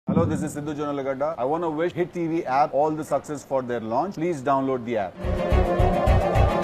Hello, this is Sidhu Jonalagada. I want to wish Hit TV app all the success for their launch. Please download the app.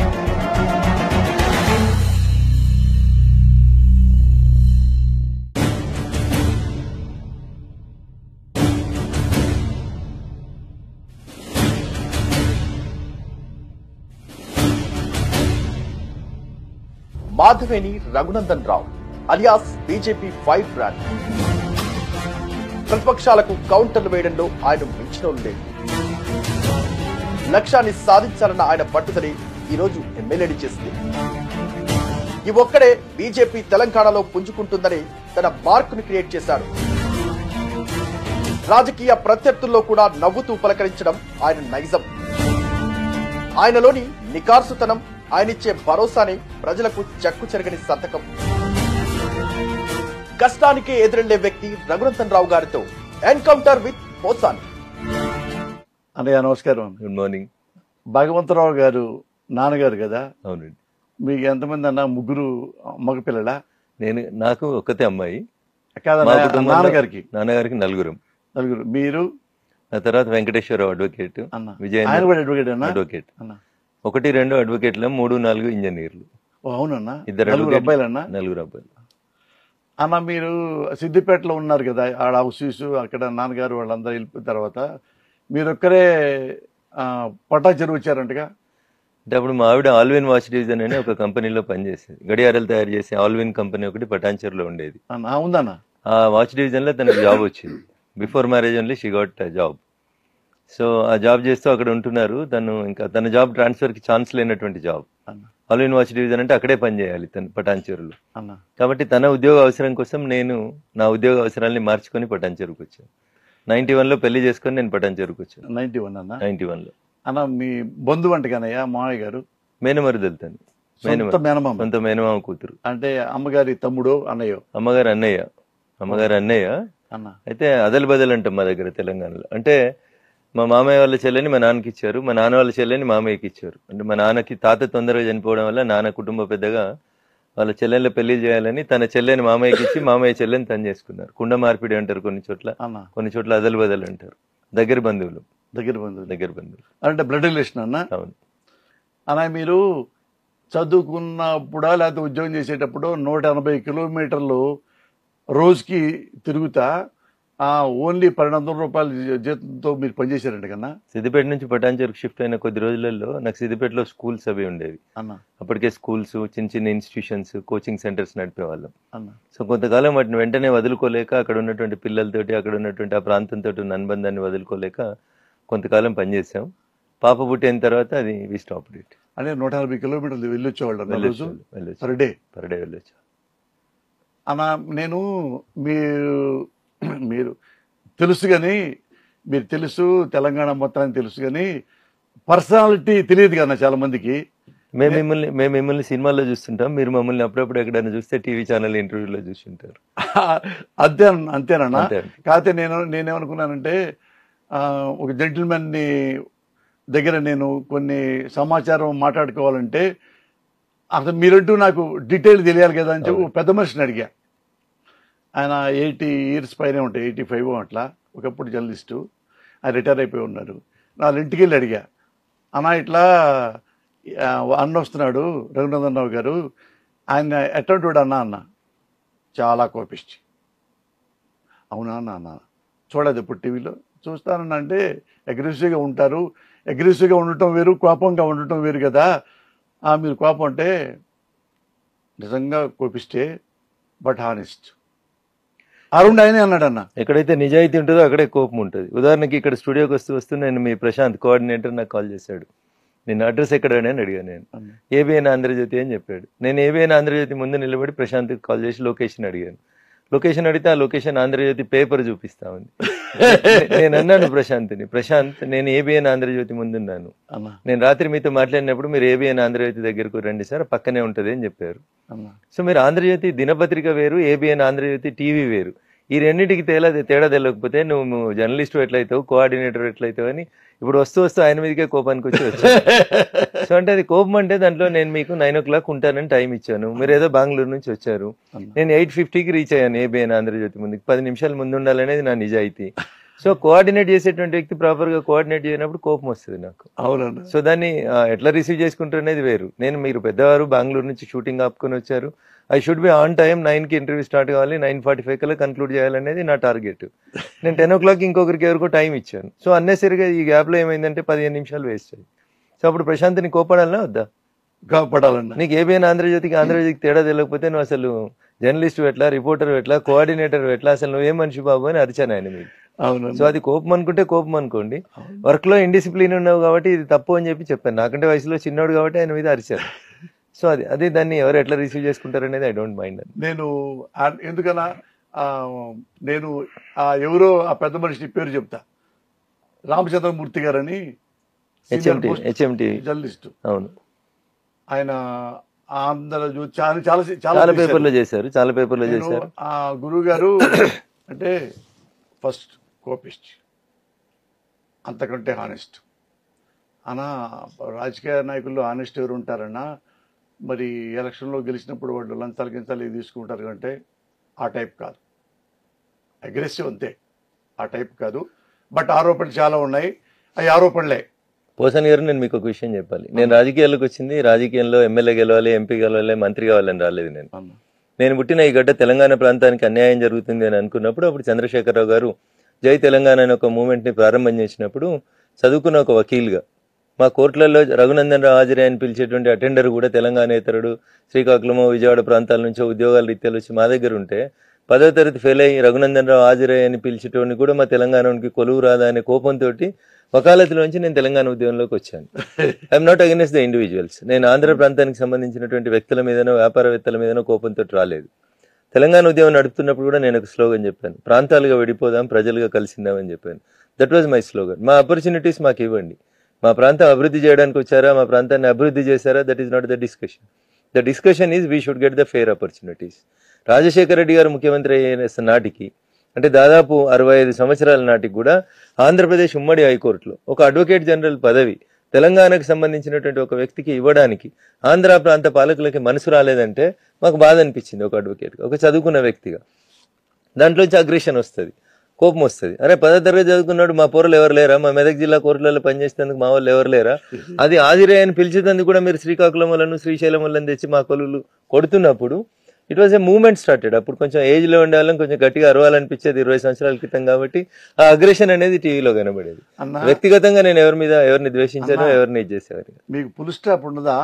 Madhavaneni Raghunandan Rao alias BJP five brand ప్రతిపక్షాలకు కౌంటర్లు వేయడంలో ఆయన మించిన లేదు లక్ష్యాన్ని సాధించాలన్న ఆయన పట్టుదలి ఈ రోజు ఎమ్మెల్యేని చేసింది ఈ ఒక్కడే బీజేపీ తెలంగాణలో పుంజుకుంటుందని తన మార్కును క్రియేట్ చేశాడు రాజకీయ ప్రత్యర్థుల్లో కూడా నవ్వుతూ పలకరించడం ఆయన నైజం ఆయనలోని నికార్సుతనం ఆయనిచ్చే భరోసాని ప్రజలకు చెక్కు చెరగని సంతకం కష్టానికే ఎదురెళ్లే వ్యక్తి రఘునందన్ రావు గారితో ఎన్కౌంటర్ విత్ పోసాని అన్నయ్య నమస్కారం గుడ్ మార్నింగ్ భగవంతరావు గారు నాన్నగారు కదా అవునండి మీకు ఎంతమంది అన్న ముగ్గురు మగపిల్లల నేను నాకు ఒక్కతే అమ్మాయి మా కాదన్న కుటుంబంలో నాన్నగారికి నాన్నగారికి నలుగురం నలుగురు మీరు ఆ తర్వాత వెంకటేశ్వరరావు అడ్వకేట్ అన్న విజయ ఆయన కూడా అడ్వకేట్ అన్న అడ్వకేట్ అన్న ఒకటి రెండు అడ్వకేట్లు మూడు నాలుగు ఇంజనీర్లు ఓ, అవునన్న ఇద్దరు నలుగురు advocate- అబ్బాయిలన్న నలుగురు అబ్బాయిలు అన్న మీరు సిద్దిపేటలో ఉన్నారు కదా ఆడ హౌసీస్ అక్కడ నాన్నగారు వాళ్ళందరూ వెళ్ళిపోయిన తర్వాత మీరు ఒక్కరే ఆ, పట్టా చెరువు వచ్చారంటగా అంటే అప్పుడు మా ఆవిడ ఆల్విన్ వాచ్ డివిజన్ అని ఒక కంపెనీలో పనిచేసేది గడియారాలు తయారు చేసే ఆల్విన్ కంపెనీ ఒకటి పటాన్చర్లో ఉండేది అన్న ఆ, ఉందన్న ఆ వాచ్ డివిజన్లో తనకి జాబ్ వచ్చింది before marriage only she got job so ఆ జాబ్ చేస్తూ అక్కడ ఉంటున్నారు తను ఇంకా తన జాబ్ ట్రాన్స్ఫర్కి ఛాన్స్ లేనటువంటి జాబ్ అన్న ఆల్విన్ వాచ్ డివిజన్ అంటే అక్కడే పనిచేయాలి తను పటాన్చెరులో అన్న కాబట్టి తన ఉద్యోగ అవసరం కోసం నేను నా ఉద్యోగ అవసరాల్ని మార్చుకొని పటాన్చెరుకు వచ్చాను నైన్టీ వన్లో పెళ్లి చేసుకొని నేను పటాన్చెరుకు వచ్చాను నైన్టీ వన్ అన్న నైన్టీ వన్లో అన్న మీ బంధువు అంటగానయ్య మామయ్య గారు మేనమరుదలు తను సొంత మేనమ మేనమామ సొంత మేనమామ కూతురు అంటే అమ్మగారి తమ్ముడు అన్నయ్యో అమ్మగారు అన్నయ్య అమ్మగారు అన్నయ్య అన్న అయితే అదలు బదలు అంటాం మా దగ్గర తెలంగాణలో అంటే మా మామయ్య వాళ్ళ చెల్లెని మా నాన్నకి ఇచ్చారు మా నాన్న వాళ్ళ చెల్లెని మామయ్యకి ఇచ్చారు అంటే మా నాన్నకి తాత తొందరగా చనిపోవడం వల్ల నాన్న కుటుంబ పెద్దగా వాళ్ళ చెల్లెళ్ళ పెళ్లి చేయాలని తన చెల్లెని మామయ్యకి ఇచ్చి మామయ్య చెల్లెని తను చేసుకున్నారు కుండ మార్పిడి అంటారు కొన్ని చోట్ల అన్న కొన్ని చోట్ల అదలు బదలు అంటారు దగ్గర బంధువులు దగ్గర బంధువులు దగ్గర బంధువులు అంటే బ్లడ్ రిలేషన్ అన్న అవును అన్న మీరు చదువుకున్నప్పుడా లేకపోతే ఉద్యోగం చేసేటప్పుడు నూట ఎనభై కిలోమీటర్లు రోజుకి తిరుగుతా ఆ ఓన్లీ పన్నెండు వందల రూపాయల జీ- జీతంతో మీరు పనిచేశారంట కన్నా సిద్దిపేట నుంచి పటాన్చెరుకు షిఫ్ట్ అయిన కొద్ది రోజులలో నాకు సిద్దిపేటలో స్కూల్స్ అవి ఉండేవి అన్న అప్పటికే స్కూల్స్ చిన్న చిన్న ఇన్స్టిట్యూషన్స్ కోచింగ్ సెంటర్స్ నడిపేవాళ్ళం అన్న సో కొంతకాలం వాటిని వెంటనే వదులుకోలేక అక్కడ ఉన్నటువంటి పిల్లలతోటి అక్కడ ఉన్నటువంటి ఆ ప్రాంతంతో ఉన్న అనుబంధాన్ని వదులుకోలేక కొంతకాలం పనిచేసాం పాప పుట్టిన తర్వాత అది వి స్టాప్ ఇట్ అంటే నూట ఎనభై కిలోమీటర్లు వెళ్ళొచ్చేవాళ్ళు అన్న రోజు వెళ్ళొచ్చు పర్ డే పర్ డే వెళ్ళొచ్చు అన్న నేను మీరు మీరు తెలుసు కానీ మీరు తెలుసు తెలంగాణ మొత్తానికి తెలుసు కానీ పర్సనాలిటీ తెలియదు కదా చాలా మందికి మేము మిమ్మల్ని మేము మిమ్మల్ని సినిమాల్లో చూస్తుంటాం మీరు మమ్మల్ని అప్పుడప్పుడు ఎక్కడైనా చూస్తే టీవీ ఛానల్ ఇంటర్వ్యూలో చూస్తుంటారు అంతే అంతేనన్నా అంతే అంతే. కాకపోతే నేను నేనేమనుకున్నానంటే ఆ, ఒక జెంటిల్మెన్ని దగ్గర నేను కొన్ని సమాచారం మాట్లాడుకోవాలంటే అసలు మీరంటూ నాకు డీటెయిల్ తెలియాలి కదా అని చెప్పి ఒక పెద్ద మనిషిని అడిగా ఆయన ఎయిటీ ఇయర్స్ పైనే ఉంటాయి ఎయిటీ ఫైవ్ అట్లా ఒకప్పుడు జర్నలిస్టు ఆయన రిటైర్ అయిపోయి ఉన్నారు నా ఇంటికి వెళ్ళి అడిగా అన్న ఇట్లా ఆ, అన్న వస్తున్నాడు రఘునందన్ రావు గారు ఆయన ఎటువంటి అన్న అన్న చాలా కోపిష్టి అవునా అన్న అన్న చూడదు ఇప్పుడు టీవీలో చూస్తానన్న అంటే అగ్రెసివ్గా ఉంటారు అగ్రెసివ్గా ఉండటం వేరు కోపంగా ఉండటం వేరు కదా ఆ, మీరు కోపం అంటే నిజంగా కోపిస్తే బట్ హానెస్ట్ అరుణ్ ఆయనే అన్నాడు అన్న ఎక్కడైతే నిజాయితీ ఉంటుందో అక్కడే కోపం ఉంటుంది ఉదాహరణకి ఇక్కడ స్టూడియోకి వస్తూ వస్తూ నేను మీ ప్రశాంత్ కోఆర్డినేటర్ నాకు కాల్ చేశాడు నేను అడ్రస్ ఎక్కడ అని అడిగాను నేను అన్న. ఏబిఎన్ ఆంధ్రజ్యోతి అని చెప్పాడు నేను ఏబిఎన్ ఆంధ్రజ్యోతి ముందు నిలబడి ప్రశాంత్కి కాల్ చేసి లొకేషన్ అడిగాను లొకేషన్ అడిగితే ఆ లొకేషన్ ఆంధ్రజ్యోతి పేపర్ చూపిస్తా ఉంది నేను అన్నాను ప్రశాంత్ని ప్రశాంత్ నేను ఏబిఎన్ ఆంధ్రజ్యోతి ముందున్నాను అన్న నేను రాత్రి మీతో మాట్లాడినప్పుడు మీరు ఏబిఎన్ ఆంధ్రజ్యోతి దగ్గరకు రండి సార్ పక్కనే ఉంటుంది అని చెప్పారు అన్న సో మీరు ఆంధ్రజ్యోతి దినపత్రిక వేరు ఏబిఎన్ ఆంధ్రజ్యోతి టీవీ వేరు ఈ రెండింటికి తేడా తేడా తెలియకపోతే నువ్వు జర్నలిస్ట్ ఎట్లయితావు కోఆర్డినేటర్ ఎట్లయితావు అని ఇప్పుడు వస్తూ వస్తూ ఆయన మీదకే కోపానికి వచ్చి వచ్చా సో అంటే అది కోపం అంటే దాంట్లో నేను మీకు నైన్ ఓ క్లాక్ ఉంటానని టైం ఇచ్చాను మీరు ఏదో బెంగళూరు నుంచి వచ్చారు నేను ఎయిట్ ఫిఫ్టీకి రీచ్ అయ్యాను ఏబిఎన్ ఆంధ్రజ్యోతి ముందుకు పది నిమిషాలు ముందు ఉండాలనేది నా నిజాయితీ సో కోఆర్డినేట్ చేసేటువంటి వ్యక్తి ప్రాపర్ గా కోఆర్డినేట్ చేయనప్పుడు కోపం వస్తుంది నాకు అవునన్నా సో దాన్ని ఆ, ఎట్లా రిసీవ్ చేసుకుంటారు అనేది వేరు నేను మీరు పెద్దవారు బెంగళూరు నుంచి షూటింగ్ ఆపుకొని వచ్చారు I should be on time nine కి ఇంటర్వ్యూ స్టార్ట్ కావాలి నైన్ ఫార్టీ ఫైవ్ కల్లా కన్క్లూడ్ చేయాలనేది నా టార్గెట్ నేను టెన్ ఓ క్లాక్ ఇంకొకరికి ఎవరికో టైం ఇచ్చాను సో అన్నెసరిగా ఈ గ్యాప్ లో ఏమైందంటే పదిహేను నిమిషాలు వేస్ట్ అయ్యి సో అప్పుడు ప్రశాంత్ని కోపడాలనా వద్దా కాపాడాలన్నా నీకు ఏబిఎన్ ఆంధ్రజ్యోతికి ఆంధ్రజ్యోతికి తేడా తెలియకపోతే నువ్వు అసలు జర్నలిస్ట్ ఎట్లా రిపోర్టర్ ఎట్లా కోఆర్డినేటర్ ఎట్లా అసలు నువ్వేం మనిషి బాబు అని అరిచాను ఆయన మీకు సో అవునన్నా అది కోపం అనుకుంటే కోపం అనుకోండి వర్క్ లో ఇండిసిప్లిన్ ఉన్నావు కాబట్టి ఇది తప్పు అని చెప్పి చెప్పాను నాకంటే వయసులో చిన్నోడు కాబట్టి ఆయన మీద అరిచారు సో అది అదే దాన్ని ఎవరు ఎట్లా రిసీవ్ చేసుకుంటారు అనేది ఐ డోంట్ మైండ్ అని నేను ఆ- ఎందుకన్నా ఆ, నేను ఆ ఎవరో ఆ పెద్ద మనిషి పేరు చెప్తా రామచంద్రమూర్తి గారని హెచ్ఎంటి హెచ్ఎంటి జర్నలిస్ట్ అవును ఆయన ఆంధ్రజ్యోతి చాలా చాలా చాలా చాలా చేశారు. పేపర్లో చేశారు చాలా పేపర్లో నేను చేశారు ఆ గురువు గారు అంటే ఫస్ట్ కోపిస్ట్ అంతకంటే హానెస్ట్ అనా రాజకీయ నాయకుల్లో హానెస్ట్ ఎవరు ఉంటారన్నా మరి ఎలక్షన్లో గెలిచినప్పుడు వాళ్ళు లంచాలు గించాలు ఇవి తీసుకుంటారు అంటే ఆ టైప్ కాదు అగ్రెసివ్ అంతే ఆ టైప్ కాదు బట్ ఆరోపణలు చాలా ఉన్నాయి అవి ఆరోపణలే పోసన్ గారు నేను మీకు ఒక విషయం చెప్పాలి నేను రాజకీయాల్లోకి వచ్చింది రాజకీయంలో ఎమ్మెల్యే గెలవాలి ఎంపీ గెలవాలి మంత్రి కావాలని రాలేదు నేను అన్న నేను పుట్టిన ఈ గడ్డ తెలంగాణ ప్రాంతానికి అన్యాయం జరుగుతుంది అని అనుకున్నప్పుడు అప్పుడు చంద్రశేఖరరావు గారు జై తెలంగాణ అనే ఒక మూమెంట్ ని ప్రారంభం చేసినప్పుడు చదువుకున్న ఒక వకీల్గా మా కోర్టులలో రఘునందన్ రావు హాజరే అని పిలిచేటువంటి అటెండర్ కూడా తెలంగాణేతరుడు శ్రీకాకుళం విజయవాడ ప్రాంతాల నుంచి ఉద్యోగాల రీత్యాలు వచ్చి మా దగ్గర ఉంటే పదో తరగతి ఫెయిల్ అయ్యి రఘునందన్ రావు హాజరే అని పిలిచేటోడిని కూడా మా తెలంగాణకి కొలువు రాదా అనే కోపంతో వకాలతులోంచి నేను తెలంగాణ ఉద్యమంలోకి వచ్చాను I'm not against the individuals నేను ఆంధ్ర ప్రాంతానికి సంబంధించినటువంటి వ్యక్తుల మీదనో వ్యాపారవేత్తల మీదనో కోపంతో రాలేదు తెలంగాణ ఉద్యమం నడుపుతున్నప్పుడు కూడా నేను ఒక స్లోగన్ చెప్పాను ప్రాంతాలుగా విడిపోదాం ప్రజలుగా కలిసిందామని చెప్పాను దట్ వాజ్ మై స్లోగన్ మా ఆపర్చునిటీస్ మాకు ఇవ్వండి మా ప్రాంతం అభివృద్ధి చేయడానికి వచ్చారా మా ప్రాంతాన్ని అభివృద్ధి చేశారా that is not the discussion the discussion is we should get the fair opportunities Rajasekhara Reddy garu ముఖ్యమంత్రి అయిన నాటికి అంటే దాదాపు అరవై ఐదు సంవత్సరాల నాటికి కూడా ఆంధ్రప్రదేశ్ ఉమ్మడి హైకోర్టులో ఒక అడ్వకేట్ జనరల్ పదవి తెలంగాణకు సంబంధించినటువంటి ఒక వ్యక్తికి ఇవ్వడానికి ఆంధ్ర ప్రాంత పాలకులకి మనసు రాలేదంటే మాకు బాధ అనిపించింది ఒక అడ్వకేట్ ఒక చదువుకున్న వ్యక్తిగా దాంట్లోంచి అగ్రెషన్ వస్తుంది కోపం వస్తుంది అరే పదో తరగతి చదువుకున్నాడు మా పోరలు ఎవరు లేరా మా మెదక్ జిల్లా కోర్టులలో పనిచేసేందుకు మా వాళ్ళు ఎవరు లేరా అది ఆదిరే అని పిలిచేందుకు కూడా మీరు శ్రీకాకుళం వాళ్ళను శ్రీశైలం వాళ్ళని తెచ్చి మా కొలులు కొడుతున్నప్పుడు it was a movement started అప్పుడు కొంచెం ఏజ్ లో ఉండే వాళ్ళం కొంచెం గట్టిగా అరవాలనిపించేది ఇరవై సంవత్సరాల క్రితం కాబట్టి ఆ అగ్రెషన్ అనేది టీవీలో కనబడేది అన్న వ్యక్తిగతంగా నేను ఎవరి మీద ఎవరిని ద్వేషించాను ఎవరిని ఇది చేసేవారు మీకు పుల్ స్టాప్ ఉండదా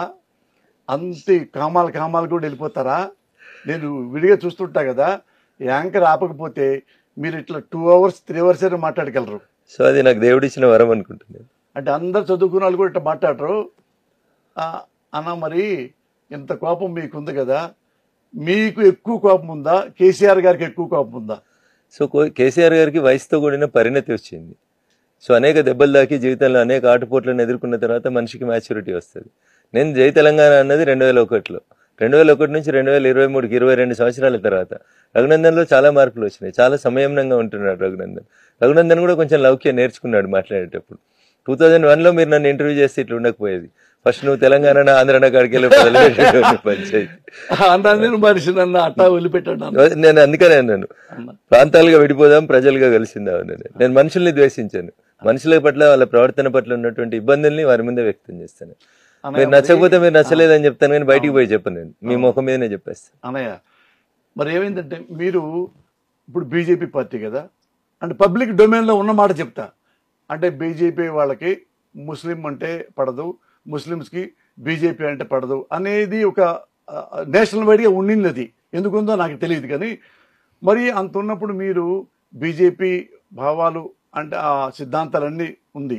అంతే కామాలు కామాలు కూడా వెళ్ళిపోతారా నేను విడిగా చూస్తుంటా కదా యాంకర్ ఆపకపోతే మీరు ఇట్లా టూ అవర్స్ త్రీ అవర్స్ అయినా మాట్లాడగలరు సో అది నాకు దేవుడిచ్చిన వరం అనుకుంటున్నాను అంటే అందరు చదువుకున్న వాళ్ళు కూడా ఇట్లా మాట్లాడరు ఆ, అన్న మరి ఇంత కోపం మీకు ఉంది కదా మీకు ఎక్కువ కోపం ఉందా కేసీఆర్ గారికి ఎక్కువ కోపం ఉందా సో కో- కేసీఆర్ గారికి వయసుతో కూడిన పరిణతి వచ్చింది సో అనేక దెబ్బలు దాకి జీవితంలో అనేక ఆటుపోట్లను ఎదుర్కొన్న తర్వాత మనిషికి మ్యాచ్యూరిటీ వస్తుంది నేను జై తెలంగాణ అన్నది రెండు వేల ఒకటిలో రెండు వేల ఒకటి నుంచి రెండు వేల ఇరవై మూడుకి ఇరవై రెండు సంవత్సరాల తర్వాత రఘునందన్లో చాలా మార్పులు వచ్చినాయి చాలా సంయమనంగా ఉంటున్నాడు రఘునందన్ రఘునందన్ కూడా కొంచెం లౌక్యం నేర్చుకున్నాడు మాట్లాడేటప్పుడు టూ థౌజండ్ వన్లో మీరు నన్ను ఇంటర్వ్యూ చేస్తే ఇట్లా ఉండకపోయేది ఫస్ట్ నువ్వు తెలంగాణ ఆంధ్రన కాడికి వెళ్ళి మొదలుపెట్టేటోడివి పంచాయతీ అన్నా నేను మనిషి నన్ను అట్టా వదిలిపెట్టాడు అన్న. నేను అందుకనే అన్నాను అన్న ప్రాంతాలుగా విడిపోదాం ప్రజలుగా కలిసిందా నేను నేను మనుషుల్ని ద్వేషించాను మనుషుల పట్ల వాళ్ళ ప్రవర్తన పట్ల ఉన్నటువంటి ఇబ్బందుల్ని వారి ముందే వ్యక్తం చేస్తాను అన్నయ్య మీరు నచ్చకపోతే మీరు నచ్చలేదని చెప్తాను కానీ బయటికి పోయి చెప్పను నేను మీ ముఖం మీదనే చెప్పేస్తాను అన్నయ్య మరి ఏమైందంటే మీరు ఇప్పుడు బీజేపీ పార్టీ కదా అంటే పబ్లిక్ డొమైన్లో ఉన్న మాట చెప్తా అంటే బీజేపీ వాళ్ళకి ముస్లిం అంటే పడదు ముస్లిమ్స్కి బీజేపీ అంటే పడదు అనేది ఒక నేషనల్ వైడ్గా ఉండింది అది ఎందుకుందో నాకు తెలియదు కానీ మరి అంత ఉన్నప్పుడు మీరు బీజేపీ భావాలు అంటే ఆ సిద్ధాంతాలన్నీ ఉంది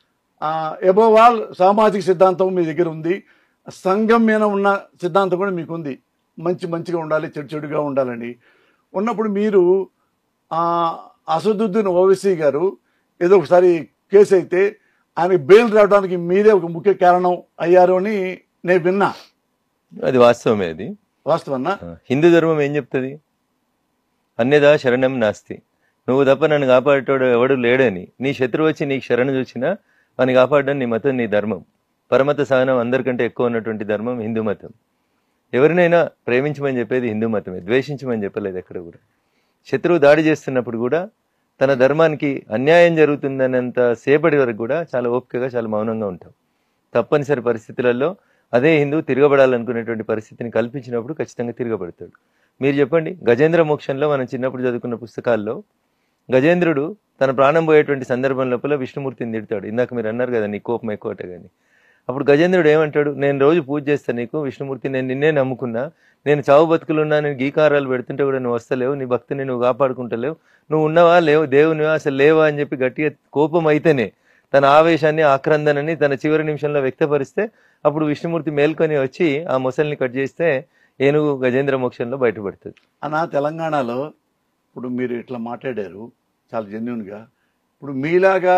ఎబోవ్ ఆల్ సామాజిక సిద్ధాంతం మీ దగ్గర ఉంది సంఘం మీద ఉన్న సిద్ధాంతం కూడా మీకు ఉంది మంచి మంచిగా ఉండాలి చెడు చెడుగా ఉండాలని ఉన్నప్పుడు మీరు ఆ, అసదుద్దీన్ ఓవైసీ గారు ఏదో ఒకసారి కేసు అయితే ఆయన బెయిల్ రావడానికి మీరే ఒక ముఖ్య కారణం అయ్యారు అని నేను విన్నా అది వాస్తవమే అది వాస్తవన్నా హిందూ ధర్మం ఏం చెప్తుంది అన్యదా శరణం నాస్తి నువ్వు తప్ప నన్ను కాపాడేటోడు ఎవడు లేడని నీ శత్రువు వచ్చి నీకు శరణు చూసినా వాని కాపాడడం నీ మతం నీ ధర్మం పరమత సహనం అందరికంటే ఎక్కువ ఉన్నటువంటి ధర్మం హిందూ మతం ఎవరినైనా ప్రేమించమని చెప్పేది హిందూ మతమే ద్వేషించమని చెప్పలేదు ఎక్కడ కూడా శత్రువు దాడి చేస్తున్నప్పుడు కూడా తన ధర్మానికి అన్యాయం జరుగుతుందనేంత సేపటి వరకు కూడా చాలా ఓపికగా చాలా మౌనంగా ఉంటాం తప్పనిసరి పరిస్థితులలో అదే హిందూ తిరగబడాలనుకునేటువంటి పరిస్థితిని కల్పించినప్పుడు ఖచ్చితంగా తిరగబడతాడు మీరు చెప్పండి గజేంద్ర మోక్షంలో మనం చిన్నప్పుడు చదువుకున్న పుస్తకాల్లో గజేంద్రుడు తన ప్రాణం పోయేటువంటి సందర్భం లోపల విష్ణుమూర్తిని తిడతాడు ఇందాక మీరు అన్నారు కదా నీ కోపం ఎక్కువట కానీ అప్పుడు గజేంద్రుడు ఏమంటాడు నేను రోజు పూజ చేస్తాను నీకు విష్ణుమూర్తి నేను నిన్నే నమ్ముకున్నా నేను చావు బతుకులున్నా నేను గీకారాలు పెడుతుంటే కూడా నువ్వు వస్తలేవు నీ భక్తిని నువ్వు కాపాడుకుంటలేవు నువ్వు ఉన్నవా లేవు దేవునివా అసలు లేవా అని చెప్పి గట్టిగా కోపం అయితేనే తన ఆవేశాన్ని ఆక్రందనని తన చివరి నిమిషంలో వ్యక్తపరిస్తే అప్పుడు విష్ణుమూర్తి మేల్కొని వచ్చి ఆ మొసల్ని కట్ చేస్తే ఏనుగు గజేంద్ర మోక్షంలో బయటపడుతుంది అన్న తెలంగాణలో ఇప్పుడు మీరు ఇట్లా మాట్లాడారు చాలా జెన్యున్గా ఇప్పుడు మీలాగా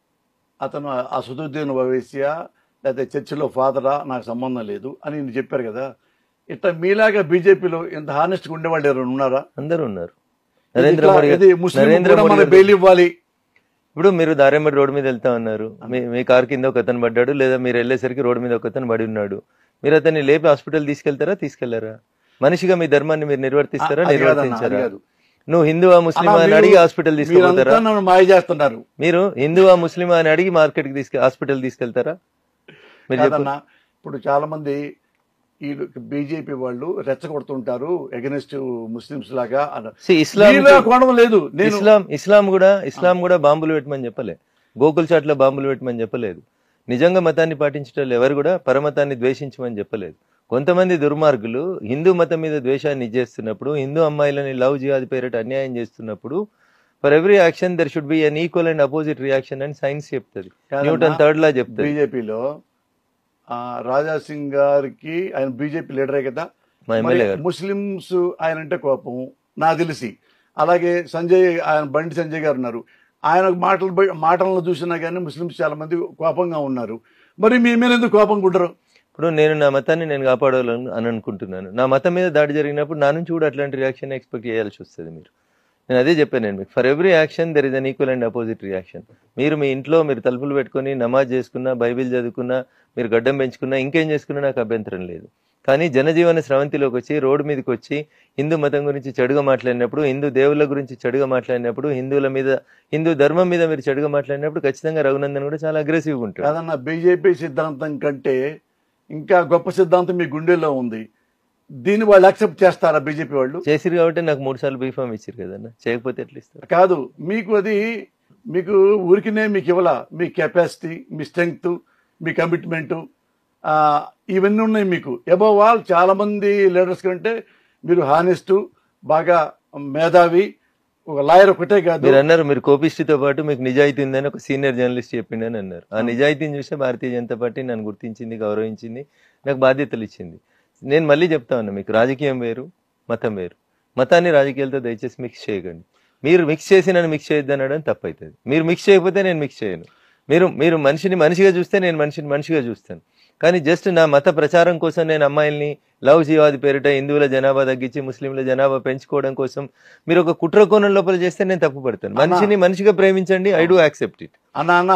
అతను అసదుద్దీన్ ఓవైసీ లేకపోతే చర్చిలో ఫాదరా నాకు సంబంధం లేదు అని నేను చెప్పారు కదా ఇట్లా మీలాగా బీజేపీలో ఇంత హానెస్ట్గా ఉండేవాళ్ళు ఎవరైనా ఉన్నారా అందరూ ఉన్నారు నరేంద్ర ఇట్లా మోడీ ఇది ముస్లిం నరేంద్ర కూడా మోడీ మన గారు- బెయిల్ ఇవ్వాలి ఇప్పుడు మీరు దారేమడి రోడ్డు మీద వెళ్తా ఉన్నారు మీ మీ కార్ కింద ఒక అతను పడ్డాడు లేదా మీరు వెళ్ళేసరికి రోడ్డు మీద ఒక అతను పడి ఉన్నాడు మీరు అతన్ని లేపి హాస్పిటల్ తీసుకెళ్తారా తీసుకెళ్లారా మనిషిగా మీ ధర్మాన్ని మీరు నిర్వర్తిస్తారా అది కాదన్న, అది నిర్వర్తించారా కాదు. నువ్వు హిందువా ముస్లిమా అన్నా, అని మీరు- అడిగి హాస్పిటల్ తీసుకెళ్తారా మీరంతా నన్ను మాయ చేస్తున్నారు మీరు హిందువా ముస్లిమా అని అడిగి మార్కెట్ కి తీసుకె హాస్పిటల్ తీసుకెళ్తారా మీరు చెప్పండి కాదన్నా ఇప్పుడు చాలా మంది ఈ బీజేపీ వాళ్ళు రెచ్చగొడుతుంటారు ఎగనెస్ట్ ముస్లిమ్స్ లాగా అన్నారు. See, ఇస్లాం మీలా కోణం లేదు నేను ఇస్లాం ఇస్లాం కూడా ఇస్లాం కూడా బాంబులు పెట్టమని చెప్పలే గోకుల్ చాట్లో బాంబులు పెట్టమని చెప్పలేదు నిజంగా మతాన్ని పాటించడం ఎవరు కూడా పరమతాన్ని ద్వేషించమని చెప్పలేదు కొంతమంది దుర్మార్గులు హిందూ మతం మీద ద్వేషాన్ని ఇచ్చేస్తున్నప్పుడు హిందూ అమ్మాయిలని లవ్ జిహాద్ పేరిట అన్యాయం చేస్తున్నప్పుడు for every action there should be an equal and opposite reaction అని సైన్స్ చెప్తుంది కాదన్నా, న్యూటన్ థర్డ్ లా చెప్తుంది బీజేపీలో ఆ, రాజా సింగ్ గారికి ఆయన బీజేపీ లీడరే కదా మా మరి ఎమ్మెల్యే గారు ముస్లిమ్స్ ఆయన అంటే కోపం నాకు తెలిసి అలాగే సంజయ్ ఆయన బండి సంజయ్ గారు ఉన్నారు ఆయన మాటలు బ- మాటలను చూసినా కానీ ముస్లిమ్స్ చాలా మంది కోపంగా ఉన్నారు మరి మీ మీద ఎందుకు కోపంగా ఉండరు ఇప్పుడు నేను నా మతాన్ని నేను కాపాడాలని అని అనుకుంటున్నాను నా మతం మీద దాడి జరిగినప్పుడు నా నుంచి కూడా అట్లాంటి రియాక్షన్ ఎక్స్పెక్ట్ చేయాల్సి వస్తుంది మీరు నేను అదే చెప్పాను నేను మీకు for every action there is an equal and opposite reaction మీరు మీ ఇంట్లో మీరు తలుపులు పెట్టుకొని నమాజ్ చేసుకున్నా బైబిల్ చదువుకున్నా మీరు గడ్డం పెంచుకున్నా ఇంకేం చేసుకున్నా నాకు అభ్యంతరం లేదు కానీ జనజీవన స్రవంతిలోకి వచ్చి రోడ్డు మీదకి వచ్చి హిందూ మతం గురించి చెడుగా మాట్లాడినప్పుడు హిందూ దేవుళ్ళ గురించి చెడుగా మాట్లాడినప్పుడు హిందువుల మీద హిందూ ధర్మం మీద మీరు చెడుగా మాట్లాడినప్పుడు ఖచ్చితంగా రఘునందన్ కూడా చాలా అగ్రెసివ్గా ఉంటాడు కాదన్న బీజేపీ సిద్ధాంతం కంటే ఇంకా గొప్ప సిద్ధాంతం మీ గుండెల్లో ఉంది దీన్ని వాళ్ళు యాక్సెప్ట్ చేస్తారా బీజేపీ వాళ్ళు చేసిరు కాబట్టి నాకు మూడు సార్లు బీఫామ్ ఇచ్చారు కదన్న చేయకపోతే ఎట్లా ఇస్తారు కాదు మీకు అది మీకు ఊరికినే మీకు ఇవ్వాల మీ కెపాసిటీ మీ స్ట్రెంగ్త్ మీ కమిట్మెంట్ ఇవన్నీ ఉన్నాయి మీకు అబౌవ్ ఆల్ చాలా మంది లీడర్స్ కంటే మీరు హానెస్ట్ బాగా మేధావి ఒక లాయర్ ఒకటే కాదు మీరు అన్నారు మీరు కోపిష్టితో పాటు మీకు నిజాయితీ ఉందని ఒక సీనియర్ జర్నలిస్ట్ చెప్పిండని అన్నారు ఆ నిజాయితీని చూస్తే భారతీయ జనతా పార్టీ నన్ను గుర్తించింది గౌరవించింది నాకు బాధ్యతలు ఇచ్చింది నేను మళ్ళీ చెప్తా ఉన్నా మీకు రాజకీయం వేరు మతం వేరు మతాన్ని రాజకీయాలతో దయచేసి మిక్స్ చేయకండి మీరు మిక్స్ చేసి నన్ను మిక్స్ చేయొద్దు అనడం తప్పవుతుంది మీరు మిక్స్ చేయకపోతే నేను మిక్స్ చేయను మీరు మీరు మనిషిని మనిషిగా చూస్తే నేను మనిషిని మనిషిగా చూస్తాను కానీ జస్ట్ నా మత ప్రచారం కోసం నేను అమ్మాయిల్ని లవ్ జీవాది పేరిట హిందువుల జనాభా తగ్గించి ముస్లింల జనాభా పెంచుకోవడం కోసం మీరు ఒక కుట్ర కోణం లోపల చేస్తే నేను తప్పు పడతాను మనిషిని మనిషిగా ప్రేమించండి ఐ డూ యాక్సెప్ట్ ఇట్ అన్న అన్న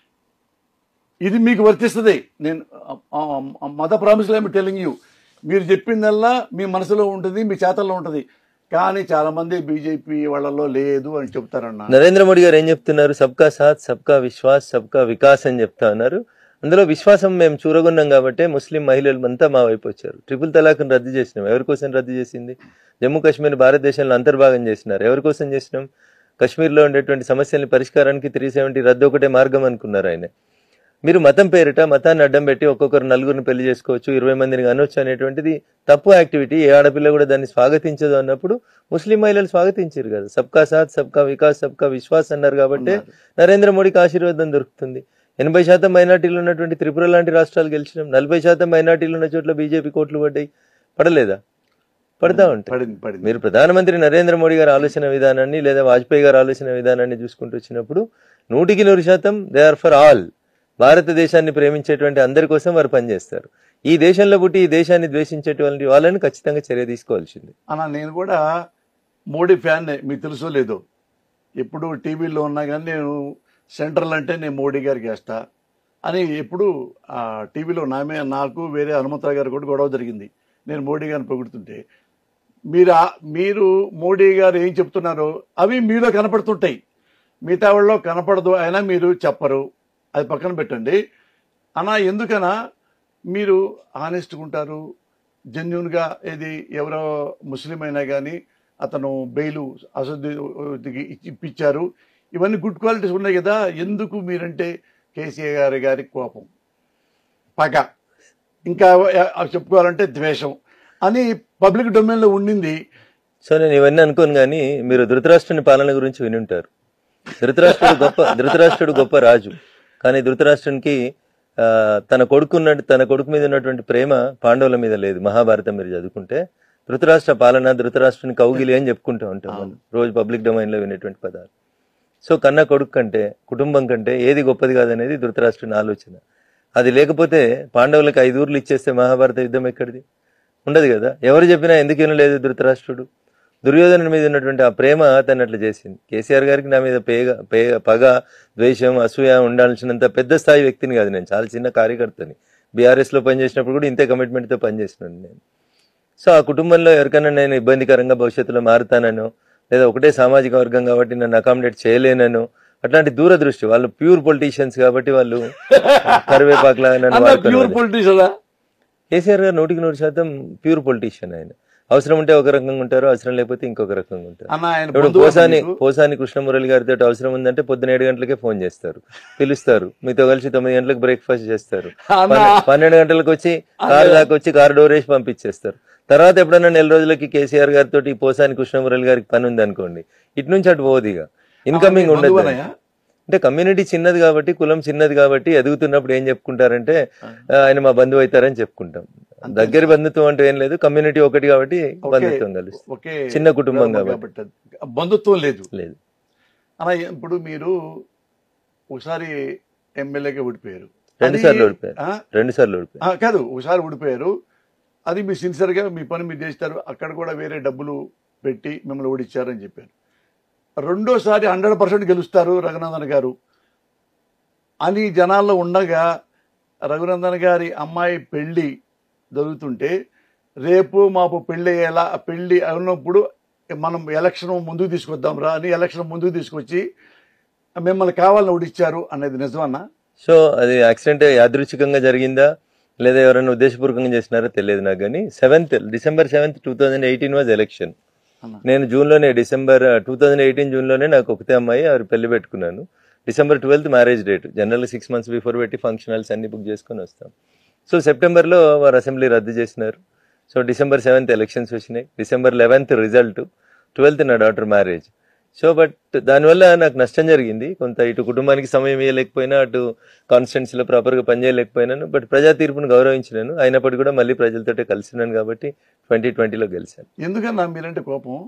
ఇది మీకు వర్తిస్తుంది నేను మత ప్రామిస్లో ఏమి టెలింగ్ యూ మీరు చెప్పిందల్లా మీ మనసులో ఉంటుంది మీ చేతల్లో ఉంటుంది కానీ చాలా మంది బీజేపీ వాళ్ళలో లేదు అని చెప్తారన్న నరేంద్ర మోడీ గారు ఏం చెప్తున్నారు సబ్కా సాత్ సబ్కా విశ్వాస్ సబ్కా వికాస్ అని చెప్తా ఉన్నారు అందులో విశ్వాసం మేము చూరగొన్నాం కాబట్టి ముస్లిం మహిళలు అంతా మా వైపు వచ్చారు ట్రిపుల్ తలాక్ను రద్దు చేసినాం ఎవరి కోసం రద్దు చేసింది జమ్మూ కాశ్మీర్ భారతదేశంలో అంతర్భాగం చేసినారు ఎవరి కోసం చేసినాం కాశ్మీర్లో ఉండేటువంటి సమస్యల్ని పరిష్కారానికి త్రీ సెవెంటీ రద్దు ఒకటే మార్గం అనుకున్నారు ఆయన మీరు మతం పేరిట మతాన్ని అడ్డం పెట్టి ఒక్కొక్కరు నలుగురిని పెళ్లి చేసుకోవచ్చు ఇరవై మందిని అనొచ్చు అనేటువంటిది తప్పు యాక్టివిటీ ఏ ఆడపిల్ల కూడా దాన్ని స్వాగతించదు అన్నప్పుడు ముస్లిం మహిళలు స్వాగతించారు కదా సబ్కా సాత్ సబ్కా వికాస్ సబ్కా విశ్వాస్ అన్నారు కాబట్టి నరేంద్ర మోడీకి ఆశీర్వాదం దొరుకుతుంది ఎనభై శాతం మైనార్టీలు ఉన్నటువంటి త్రిపుర లాంటి రాష్ట్రాలు గెలిచినాం నలభై శాతం మైనార్టీలు ఉన్న చోట్ల బీజేపీ కోట్లు పడ్డాయి పడలేదా పడతా ఉంటాయి పడింది పడింది మీరు ప్రధానమంత్రి నరేంద్ర మోడీ గారి ఆలోచన విధానాన్ని లేదా వాజ్పేయి గారి ఆలోచన విధానాన్ని చూసుకుంటూ వచ్చినప్పుడు నూటికి నూరు శాతం దే ఆర్ ఫర్ ఆల్ భారతదేశాన్ని ప్రేమించేటువంటి అందరి కోసం వారు పనిచేస్తారు ఈ దేశంలో పుట్టి ఈ దేశాన్ని ద్వేషించేటువంటి వాళ్ళని ఖచ్చితంగా చర్య తీసుకోవాల్సింది అన్న నేను కూడా మోడీ ఫ్యాన్ మీకు తెలుసో లేదో ఎప్పుడు టీవీలో ఉన్నా కానీ నేను సెంట్రల్ అంటే నేను మోడీ గారికి వేస్తా అని ఎప్పుడు ఆ టీవీలో నామే నాకు వేరే హనుమంతరావు గారు కూడా గొడవ జరిగింది నేను మోడీ గారిని పొగుడుతుంటే మీరు ఆ- మీరు మోడీ గారు ఏం చెప్తున్నారో అవి మీలో కనపడుతుంటాయి మిగతా వాళ్ళలో కనపడదు అయినా మీరు చెప్పరు అది పక్కన పెట్టండి అనా ఎందుకనా మీరు ఆనెస్ట్గా ఉంటారు జెన్యున్గా ఏది ఎవరో ముస్లిం అయినా కానీ అతను బెయిలు అసదుకి ఇప్పించారు ఇవన్నీ గుడ్ క్వాలిటీస్ ఉన్నాయి కదా ఎందుకు మీరంటే కేసీఆర్ గారి గారి కోపం పగ ఇంకా అవి చెప్పుకోవాలంటే ద్వేషం అని పబ్లిక్ డొమైన్లో ఉండింది సో నేను ఇవన్నీ అనుకోను కానీ మీరు ధృతరాష్ట్రుని పాలన గురించి విని ఉంటారు ధృతరాష్ట్రుడు గొప్ప ధృతరాష్ట్రుడు గొప్ప రాజు కానీ ధృతరాష్ట్రునికి ఆ, తన కొడుకున్న తన కొడుకు మీద ఉన్నటువంటి ప్రేమ పాండవుల మీద లేదు మహాభారతం మీరు చదువుకుంటే ధృతరాష్ట్ర పాలన ధృతరాష్ట్రుని కౌగిలి అని చెప్పుకుంటూ ఉంటాం మనం రోజు పబ్లిక్ డొమైన్ లో వినేటువంటి పదాలు సో కన్న కొడుకు కంటే కుటుంబం కంటే ఏది గొప్పది కాదనేది ధృతరాష్ట్రుని ఆలోచన అది లేకపోతే పాండవులకు ఐదు ఊర్లు ఇచ్చేస్తే మహాభారత యుద్ధం ఎక్కడిది ఉండదు కదా ఎవరు చెప్పినా ఎందుకు వినలేదు ధృతరాష్ట్రుడు దుర్యోధను మీద ఉన్నటువంటి ఆ ప్రేమ అతన్ని అట్లా చేసింది కేసీఆర్ గారికి నా మీద పేగ పేగ పగ ద్వేషం అసూయ ఉండాల్సినంత పెద్ద స్థాయి వ్యక్తిని కాదు నేను చాలా చిన్న కార్యకర్తని బీఆర్ఎస్ లో పనిచేసినప్పుడు కూడా ఇంతే కమిట్మెంట్ తో పనిచేసినాను నేను సో ఆ కుటుంబంలో ఎవరికైనా నేను ఇబ్బందికరంగా భవిష్యత్తులో మారుతానను లేదా ఒకటే సామాజిక వర్గం కాబట్టి నన్ను అకామిడేట్ చేయలేనను అట్లాంటి దూరదృష్టి వాళ్ళు ప్యూర్ పొలిటీషియన్స్ కాబట్టి వాళ్ళు కరివేపాకులాగా నన్ను అన్న ప్యూర్ వాడుకునేవాళ్ళు. పొలిటీషియనా కేసీఆర్ గారు నూటికి నూరు శాతం ప్యూర్ పొలిటీషియన్ ఆయన అవసరం ఉంటే ఒక రకంగా ఉంటారు అవసరం లేకపోతే ఇంకొక రకంగా ఉంటారు అన్న ఆయన ఇప్పుడు బంధువు పోసాని మీకు? పోసాని కృష్ణమురళి గారితో అవసరం ఉందంటే పొద్దున ఏడు గంటలకే ఫోన్ చేస్తారు పిలుస్తారు మీతో కలిసి తొమ్మిది గంటలకు బ్రేక్ఫాస్ట్ చేస్తారు అన్న. పన్నె- పన్నెండు గంటలకు వచ్చి కారు దాకా వచ్చి కారు డోర్ వేసి పంపించేస్తారు తర్వాత ఎప్పుడన్నా నెల రోజులకి కేసీఆర్ గారితో పోసాని కృష్ణమురళి గారికి పని ఉంది అనుకోండి ఇటు నుంచి అటు పోదు ఇక ఇన్కమింగ్ ఉండదు బంధువునయ్యా? అంటే కమ్యూనిటీ చిన్నది కాబట్టి కులం చిన్నది కాబట్టి ఎదుగుతున్నప్పుడు ఏం చెప్పుకుంటారంటే ఆ, ఆయన మా బంధువు అవుతారని చెప్పుకుంటాం దగ్గర బంధుత్వం అంటే ఏం లేదు కమ్యూనిటీ ఒకటి కాబట్టి ఒకే- బంధుత్వం కలుస్తుంది ఒకే చిన్న కుటుంబం గ్రామం కాబట్టి. అది. బంధుత్వం లేదు లేదు అలా ఇప్పుడు మీరు ఒకసారి ఎమ్మెల్యేగా ఓడిపోయారు రెండు అది- సార్లు ఓడిపోయారు ఆ? రెండు సార్లు ఓడిపోయారు ఆ, కాదు ఒకసారి ఓడిపోయారు అది మీరు సిన్సియర్గా మీ పని మీరు చేస్తారు అక్కడ కూడా వేరే డబ్బులు పెట్టి మిమ్మల్ని ఓడిచ్చారని చెప్పారు రెండోసారి హండ్రెడ్ పర్సెంట్ గెలుస్తారు రఘునందన్ గారు అని జనాల్లో ఉండగా రఘునందన్ గారి అమ్మాయి పెళ్లి జరుగుతుంటే రేపు మాపు పెళ్లి ఎలా పెళ్లి అయినప్పుడు మనం ఎలక్షన్ ముందుకు తీసుకొద్దాం రా అని ఎలక్షన్ ముందుకు తీసుకొచ్చి మిమ్మల్ని కావాలని ఓడిచ్చారు అనేది నిజమన్నా సో అది యాక్సిడెంట్ యాదృచ్ఛికంగా జరిగిందా లేదా ఎవరైనా ఉద్దేశపూర్వకంగా చేసినారో తెలియదు నాకు కానీ seventh December seventh two thousand eighteen was election అన్న. నేను జూన్లోనే డిసెంబర్ టూ థౌజండ్ ఎయిటీన్ జూన్లోనే నాకు ఒకతే అమ్మాయి ఆవిడ పెళ్లి పెట్టుకున్నాను December twelfth marriage date general six months before పెట్టి ఫంక్షన్ హాల్స్ అన్ని బుక్ చేసుకొని వస్తాం సో సెప్టెంబర్లో వారు అసెంబ్లీ రద్దు చేసినారు సో డిసెంబర్ సెవెంత్ ఎలక్షన్స్ వచ్చినాయి డిసెంబర్ లెవెన్త్ రిజల్ట్ ట్వెల్త్ నా డాటర్ మ్యారేజ్ సో బట్ దానివల్ల నాకు నష్టం జరిగింది కొంత ఇటు కుటుంబానికి సమయం ఇవ్వలేకపోయినా అటు కాన్స్టిట్యున్సీలో ప్రాపర్గా పనిచేయలేకపోయినాను బట్ ప్రజా తీర్పును గౌరవించినాను అయినప్పటికీ కూడా మళ్ళీ ప్రజలతోటే కలిసినాను కాబట్టి ట్వంటీ ట్వంటీలో గెలిచాను ఎందుకన్నా మీరంటే కోపం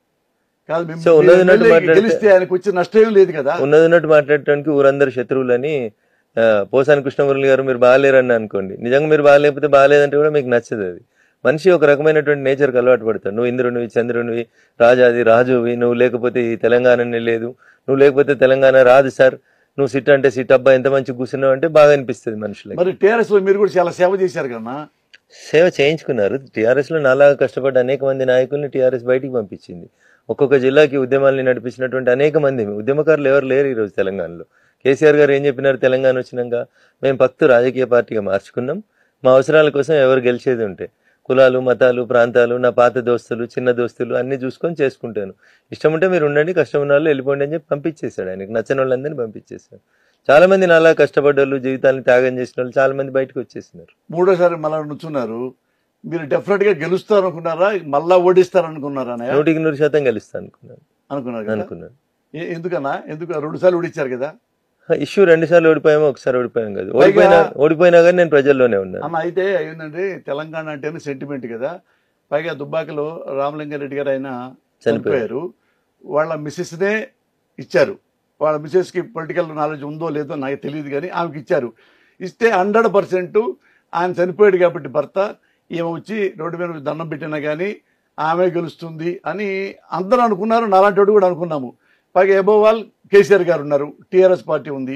కాదు మేము- సో ఉన్నది మీరు ఉన్నట్టు ఎమ్మెల్యే మాట్లాడితే- గెలిస్తే ఆయనకు వచ్చే నష్టం ఏం లేదు కదా ఉన్నది ఉన్నట్టు మాట్లాడటానికి ఊరందరూ శత్రువులని ఆ, పోసాని కృష్ణమురళి గారు మీరు బాగాలేరని అనుకోండి నిజంగా మీరు బాగాలేకపోతే బాగాలేదంటే కూడా మీకు నచ్చదు అది మనిషి ఒక రకమైనటువంటి నేచర్కి అలవాటు పడతాడు నువ్వు ఇంద్రునివి చంద్రునివి రాజాది రాజువి నువ్వు లేకపోతే ఈ తెలంగాణనే లేదు నువ్వు లేకపోతే తెలంగాణ రాదు సార్ నువ్వు సిట్ అంటే సిట్ అబ్బా ఎంత మంచి కూర్చున్నావు అంటే బాగా అనిపిస్తుంది మనుషులకి మరి టీఆర్ఎస్ లో మీరు కూడా చాలా సేవ చేశారు కన్నా సేవ చేయించుకున్నారు టీఆర్ఎస్ లో నాలాగా కష్టపడ్డ అనేక మంది నాయకుల్ని టీఆర్ఎస్ బయటికి పంపించింది ఒక్కొక్క జిల్లాకి ఉద్యమాల్ని నడిపించినటువంటి అనేక మంది ఉద్యమకారులు ఎవరు లేరు ఈరోజు తెలంగాణలో కేసీఆర్ గారు ఏం చెప్పినారు తెలంగాణ వచ్చినాక మేము పక్తు రాజకీయ పార్టీగా మార్చుకున్నాం మా అవసరాల కోసం ఎవరు గెలిచేది ఉంటే కులాలు మతాలు ప్రాంతాలు నా పాత దోస్తులు చిన్న దోస్తులు అన్ని చూసుకొని చేసుకుంటాను ఇష్టం ఉంటే మీరు ఉండండి కష్టం ఉన్న వాళ్ళు వెళ్ళిపోండి అని చెప్పి పంపించేశాడు ఆయనకి నచ్చని వాళ్ళందరినీ పంపించేశాడు చాలా మంది నాలా కష్టపడ్డ వాళ్ళు జీవితాన్ని త్యాగం చేసిన వాళ్ళు చాలా మంది బయటకు వచ్చేసినారు మూడోసారి మళ్ళా నుంచున్నారు మీరు డెఫినెట్ గా గెలుస్తారు అనుకున్నారా మళ్ళా ఓడిస్తారు అనుకున్నారా అన్నయ్య? నూటికి నూరు శాతం గెలుస్తాను అనుకున్నాను అనుకున్నారు కదా అనుకున్నాను ఏ- ఎందుకన్నా ఎందుకు రెండు సార్లు ఓడిచ్చారు కదా ఇష్యూ రెండు సార్లు ఓడిపోయామో ఒకసారి ఓడిపోయాం కదా ఓడిపోయినా ఓడిపోయినా కానీ నేను ప్రజల్లోనే ఉన్నాను అన్న అయితే ఏంటంటే తెలంగాణ అంటేనే సెంటిమెంట్ కదా పైగా దుబ్బాకలో రామలింగారెడ్డి గారు ఆయన చనిపోయారు వాళ్ళ మిస్సెస్ నే ఇచ్చారు వాళ్ళ మిస్సెస్ కి పొలిటికల్ నాలెడ్జ్ ఉందో లేదో నాకు తెలియదు కానీ ఆమెకి ఇచ్చారు ఇస్తే హండ్రెడ్ పర్సెంట్ ఆయన చనిపోయాడు కాబట్టి భర్త ఈమె వచ్చి రోడ్డు మీద దండం పెట్టినా కానీ ఆమె గెలుస్తుంది అని అందరూ అనుకున్నారు నాలాంటి వాడు కూడా అనుకున్నాము పైగా ఎబోవ్ ఆల్ కేసీఆర్ గారు ఉన్నారు టీఆర్ఎస్ పార్టీ ఉంది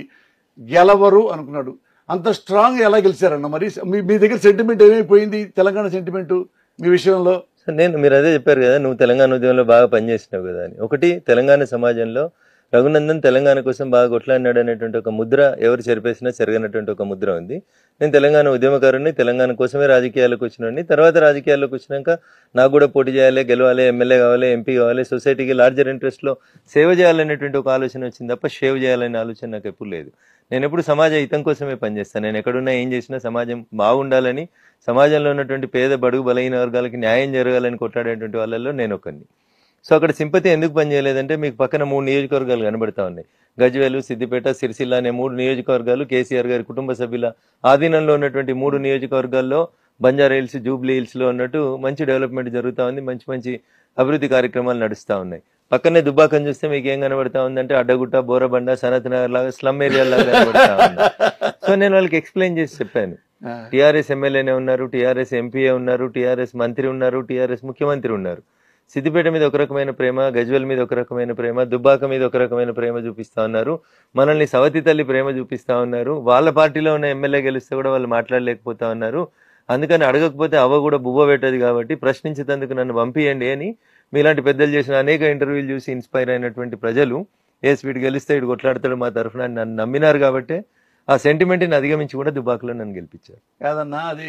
గెలవరు అనుకున్నాడు అంత స్ట్రాంగ్ ఎలా గెలిచారన్న మరి మీ మీ దగ్గర సెంటిమెంట్ ఏమైపోయింది తెలంగాణ సెంటిమెంట్ మీ విషయంలో సో నేను మీరు అదే చెప్పారు కదా నువ్వు తెలంగాణ ఉద్యమంలో బాగా పనిచేసినావు కదా అని ఒకటి తెలంగాణ సమాజంలో రఘునందన్ తెలంగాణ కోసం బాగా కొట్లాడినాడు అనేటువంటి ఒక ముద్ర ఎవరు చెరిపేసినా చెరగనటువంటి ఒక ముద్ర ఉంది నేను తెలంగాణ ఉద్యమకారుని తెలంగాణ కోసమే రాజకీయాలకు వచ్చినాడిని తర్వాత రాజకీయాల్లోకి వచ్చినాక నాకు కూడా పోటీ చేయాలి గెలవాలి ఎమ్మెల్యే కావాలి ఎంపీ కావాలి సొసైటీకి లార్జర్ ఇంట్రెస్ట్లో సేవ చేయాలనేటువంటి ఒక ఆలోచన వచ్చింది తప్ప సేవ్ చేయాలనే ఆలోచన నాకు ఎప్పుడు లేదు నేను ఎప్పుడు సమాజ హితం కోసమే పనిచేస్తాను నేను ఎక్కడున్నా ఏం చేసినా సమాజం బాగుండాలని సమాజంలో ఉన్నటువంటి పేద బడుగు బలహీన వర్గాలకి న్యాయం జరగాలని కొట్లాడేటువంటి వాళ్ళల్లో నేను ఒకరిని సో అక్కడ సింపతి ఎందుకు పనిచేయలేదంటే మీకు పక్కన మూడు నియోజకవర్గాలు కనబడతా ఉన్నాయి గజ్వేలు సిద్దిపేట సిరిసిల్ల అనే మూడు నియోజకవర్గాలు కేసీఆర్ గారి కుటుంబ సభ్యుల ఆధీనంలో ఉన్నటువంటి మూడు నియోజకవర్గాల్లో బంజారా హిల్స్ జూబ్లీ హిల్స్ లో ఉన్నట్టు మంచి డెవలప్మెంట్ జరుగుతా ఉంది మంచి మంచి అభివృద్ధి కార్యక్రమాలు నడుస్తా ఉన్నాయి పక్కనే దుబ్బాకని చూస్తే మీకు ఏం కనబడతా ఉందంటే అడ్డగుట్ట బోరబండ సనత్ నగర్ లాగా స్లమ్ ఏరియా లాగా కనబడతా ఉంది సో నేను వాళ్ళకి ఎక్స్ప్లెయిన్ చేసి చెప్పాను టీఆర్ఎస్ ఎమ్మెల్యేనే ఉన్నారు టీఆర్ఎస్ ఎంపీఏ ఉన్నారు టీఆర్ఎస్ మంత్రి ఉన్నారు టీఆర్ఎస్ ముఖ్యమంత్రి ఉన్నారు సిద్దిపేట మీద ఒక రకమైన ప్రేమ గజ్వెల్ మీద ఒక రకమైన ప్రేమ దుబ్బాక మీద ఒక రకమైన ప్రేమ చూపిస్తా ఉన్నారు మనల్ని సవతి తల్లి ప్రేమ చూపిస్తా ఉన్నారు వాళ్ళ పార్టీలో ఉన్న ఎమ్మెల్యే గెలిస్తే కూడా వాళ్ళు మాట్లాడలేకపోతా ఉన్నారు అందుకని అడగకపోతే అవ్వ కూడా బువ్వ పెట్టదు కాబట్టి ప్రశ్నించేందుకు నన్ను పంపియండి అని మీలాంటి పెద్దలు చేసిన అనేక ఇంటర్వ్యూలు చూసి ఇన్స్పైర్ అయినటువంటి ప్రజలు ఏస్ వీడు గెలిస్తే వీడు కొట్లాడతాడు మా తరఫున అని నన్ను నమ్మినారు కాబట్టి ఆ సెంటిమెంట్ని అధిగమించి కూడా దుబ్బాకలో నన్ను గెలిపించారు కాదన్నా అది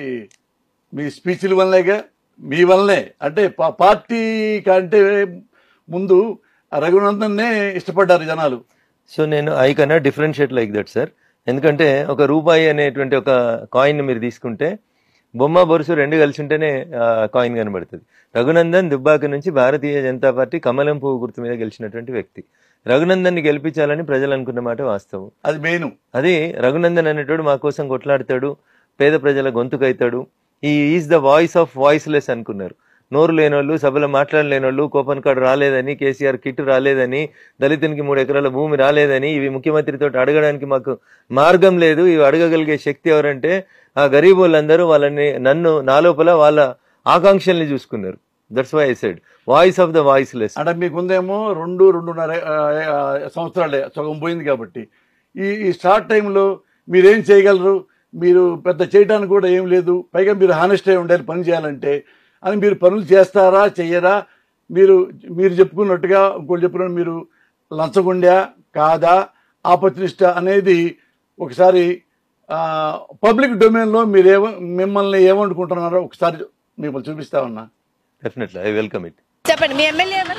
మీ స్పీచ్ల వల్లనేగా మీ వల్లనే అంటే పా- పార్టీ కంటే ముందు రఘునందన్నే ఇష్టపడ్డారు జనాలు సో నేను ఐ కన్నా డిఫరెన్షియేట్ లైక్ దట్ సార్ ఎందుకంటే ఒక రూపాయి అనేటువంటి ఒక కాయిన్ మీరు తీసుకుంటే బొమ్మ బొరుసు రెండు కలిసి ఉంటేనే కాయిన్ కనబడుతుంది రఘునందన్ దుబ్బాక నుంచి భారతీయ జనతా పార్టీ కమలం పువ్వు గుర్తు మీద గెలిచినటువంటి వ్యక్తి రఘునందన్ ని గెలిపించాలని ప్రజలు అనుకున్న మాట వాస్తవం అది మెయిన్ అది రఘునందన్ అనేటోడు మా కోసం కొట్లాడతాడు పేద ప్రజల గొంతుకైతాడు ఈ is the voice of voiceless అనుకున్నారు నోరు లేనోళ్ళు సభలో మాట్లాడలేనోళ్ళు కోపన్ కార్డు రాలేదని కేసీఆర్ కిట్ రాలేదని దళితునికి మూడు ఎకరాల భూమి రాలేదని ఇవి ముఖ్యమంత్రితో అడగడానికి మాకు మార్గం లేదు ఇవి అడగగలిగే శక్తి ఎవరంటే ఆ గరీబ్ వాళ్ళందరూ వాళ్ళని నన్ను నా లోపల వాళ్ళ ఆకాంక్షల్ని చూసుకున్నారు that's why I said voice of the voiceless అంటే మీకుందేమో రెండు రెండున్నర ఆ, ఆ, సంవత్సరాలే సగం పోయింది కాబట్టి ఈ ఈ స్టార్ట్ టైంలో మీరేం చేయగలరు మీరు పెద్ద చేయడానికి కూడా ఏం లేదు పైగా మీరు హానెస్ట్ అయి ఉండాలి పని చేయాలంటే అని మీరు పనులు చేస్తారా చెయ్యరా మీరు మీరు చెప్పుకున్నట్టుగా ఇంకోటి చెప్పినట్టు మీరు లంచగొండా కాదా ఆపర్చునిస్టా అనేది ఒకసారి పబ్లిక్ డొమైన్లో మీరు ఏమ మిమ్మల్ని ఏమనుకుంటున్నారో ఒకసారి మిమ్మల్ని చూపిస్తా ఉన్నా డెఫినెట్లీ ఐ వెల్కమ్ ఇట్ చెప్పండి మీ ఎమ్మెల్యే ఎవరు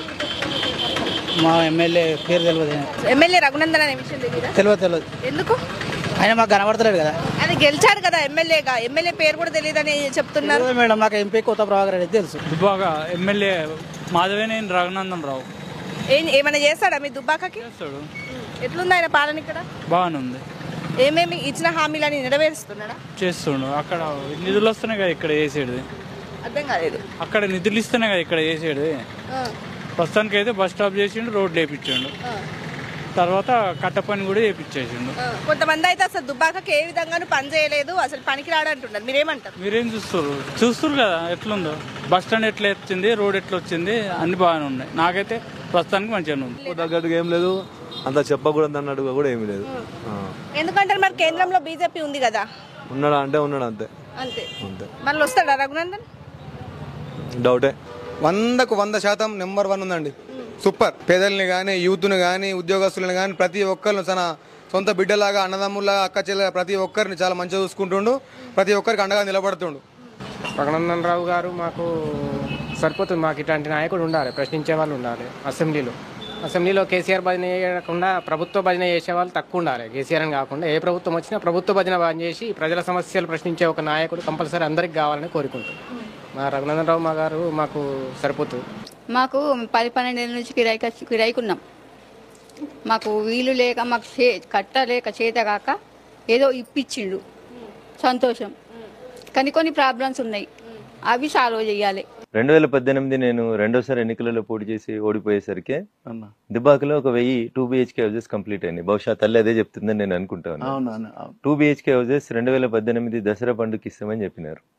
మా ఎమ్మెల్యే పేరు తెలియదు ఎమ్మెల్యే రఘునందన్ అనే విషయం తెలియదా తెలియదు తెలియదు ఎందుకు ఆయన మాకు కనబడతలేడు కదా అది గెలిచాడు కదా ఎమ్మెల్యేగా ఎమ్మెల్యే పేరు కూడా తెలియదని చెప్తున్నారు తెలియదు మేడం మాకు ఎంపీ కొత్త ప్రభాకర్ రెడ్డి తెలుసు దుబ్బాక ఎమ్మెల్యే మాధవేనేని రఘునందన్ రావు ఏం ఏమైనా చేస్తాడా మీ దుబ్బాకకి చేస్తాడు ఎట్లుంది ఆయన పాలన ఇక్కడ బాగానే ఉంది ఏమేమి ఇచ్చిన హామీలని నెరవేరుస్తున్నాడా చేస్తుండు అక్కడ నిధులు వస్తున్నాయి కదా ఇక్కడ చేసేది అర్థం కాలేదు అక్కడ నిధులు ఇస్తేనే కదా ఇక్కడ చేసేది ఆ, ప్రస్తుతానికి అయితే బస్ స్టాప్ చేసిండు రోడ్లు వేపించిండు ఆ, తర్వాత కట్ట పని కూడా చేపించేసిండు ఆ. కొంతమంది అయితే అసలు దుబ్బాకకి ఏ విధంగానూ పని చేయలేదు అసలు పనికి రాడంటున్నారు మీరేమంటారు మీరేం చూస్తారు చూస్తారు కదా ఎట్లుందో బస్ స్టాండ్ ఎట్లా వచ్చింది రోడ్ ఎట్లా వచ్చింది అన్ని బాగానే ఉన్నాయి నాకైతే ప్రస్తుతానికి మంచిగానే ఉంది తగ్గట్టుగా ఏం లేదు అంత చెప్పకూడదు అన్నట్టుగా కూడా ఏమీ లేదు ఆ. ఎందుకంటారు మరి కేంద్రంలో బీజేపీ ఉంది కదా ఉన్నాడా అంటే ఉన్నాడు అంతే అంతే అంతే మళ్ళీ వస్తాడా రఘునందన్ డౌటే వందకు వంద శాతం నెంబర్ వన్ ఉందండి సూపర్ పేదల్ని కానీ యూత్ని కానీ ఉద్యోగస్తులను కానీ ప్రతి ఒక్కరిని తన సొంత బిడ్డలాగా అన్నదమ్ములాగా అక్క చెల్లె ప్రతి ఒక్కరిని చాలా మంచిగా చూసుకుంటుండు ప్రతి ఒక్కరికి అండగా నిలబడుతుండు రఘునందన్ రావు గారు మాకు సరిపోతుంది మాకు ఇట్లాంటి నాయకుడు ఉండాలి ప్రశ్నించే వాళ్ళు ఉండాలి అసెంబ్లీలో అసెంబ్లీలో కేసీఆర్ భజన చేయకుండా ప్రభుత్వ భజన చేసే వాళ్ళు తక్కువ ఉండాలి కేసీఆర్ అని కాకుండా ఏ ప్రభుత్వం వచ్చినా ప్రభుత్వ భజన భజన చేసి ప్రజల సమస్యలు ప్రశ్నించే ఒక నాయకుడు కంపల్సరీ అందరికి కావాలని కోరుకుంటున్నాం మా రఘునందన్ రావు మా గారు మాకు సరిపోతుంది మాకు పది పన్నెండేళ్ళ నుంచి కిరాయికి వచ్చి- కిరాయికున్నాం మాకు వీలు లేక మాకు చే కట్టలేక చేత కాక ఏదో ఇప్పించిండు సంతోషం కానీ కొన్ని ప్రాబ్లమ్స్ ఉన్నాయి అవి సాల్వ్ చేయాలి రెండు వేల పద్దెనిమిది నేను రెండోసారి ఎన్నికలలో పోటీ చేసి ఓడిపోయేసరికి అన్నా దుబాకలో ఒక వెయ్యి టూ బిహెచ్కే హౌసెస్ కంప్లీట్ అయింది బహుశా తల్లి అదే చెప్తుందని నేను అనుకుంటాను అవును అవును అవును. టూ బిహెచ్కే హౌసెస్ రెండు వేల పద్దెనిమిది దసరా పండుగకి ఇస్తామని చెప్పినారు